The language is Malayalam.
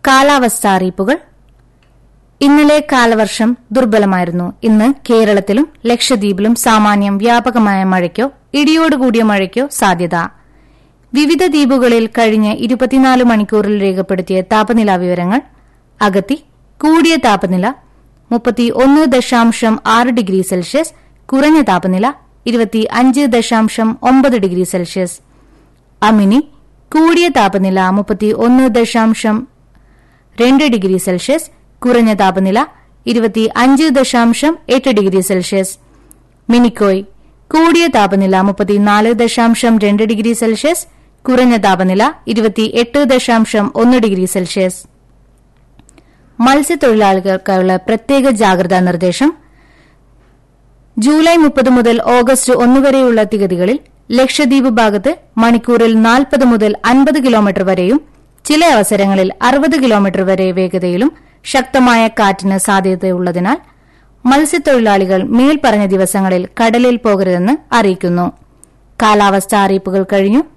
കാലാവസ്ഥാ അറിയിപ്പുകൾ ഇന്നലെ കാലവർഷം ദുർബലമായിരുന്നു ഇന്ന് കേരളത്തിലും ലക്ഷദ്വീപിലും സാമാന്യം വ്യാപകമായ മഴയ്ക്കോ ഇടിയോടുകൂടിയ മഴയ്ക്കോ സാധ്യത വിവിധ ദ്വീപുകളിൽ കഴിഞ്ഞ ഇരുപത്തിനാല് മണിക്കൂറിൽ രേഖപ്പെടുത്തിയ താപനില വിവരങ്ങൾ അഗത്തി കൂടിയ താപനില മുപ്പത്തി ഒന്ന് ദശാംശം ആറ് ഡിഗ്രി സെൽഷ്യസ് കുറഞ്ഞ താപനില ഇരുപത്തി അഞ്ച് ദശാംശം ഒമ്പത് ഡിഗ്രി സെൽഷ്യസ് അമിനി കൂടിയ താപനില മുപ്പത്തി ഒന്ന് ദശാംശം രണ്ട് ഡിഗ്രി സെൽഷ്യസ് കുറഞ്ഞ താപനില ഇരുപത്തി അഞ്ച് ദശാംശം എട്ട് ഡിഗ്രി സെൽഷ്യസ് മിനിക്കോയ് കൂടിയ താപനില മുപ്പത്തിനാല് ദശാംശം രണ്ട് ഡിഗ്രി സെൽഷ്യസ് കുറഞ്ഞ താപനില ഇരുപത്തി എട്ട് ദശാംശം ഒന്ന് ഡിഗ്രി സെൽഷ്യസ് മത്സ്യത്തൊഴിലാളികൾക്കായുള്ള പ്രത്യേക ജാഗ്രതാ നിർദ്ദേശം ജൂലൈ മുപ്പത് മുതൽ ഓഗസ്റ്റ് ഒന്ന് വരെയുള്ള തീയതികളിൽ ലക്ഷദ്വീപ് ഭാഗത്ത് മണിക്കൂറിൽ നാൽപ്പത് മുതൽ അൻപത് കിലോമീറ്റർ വരെയും ചില അവസരങ്ങളിൽ അറുപത് കിലോമീറ്റർ വരെ വേഗതയിലും ശക്തമായ കാറ്റിന് സാധ്യതയുള്ളതിനാൽ മത്സ്യത്തൊഴിലാളികൾ മേൽപ്പറഞ്ഞ ദിവസങ്ങളിൽ കടലിൽ പോകരുതെന്ന് അറിയിക്കുന്നു കാലാവസ്ഥാ അറിയിപ്പുകൾ കഴിഞ്ഞു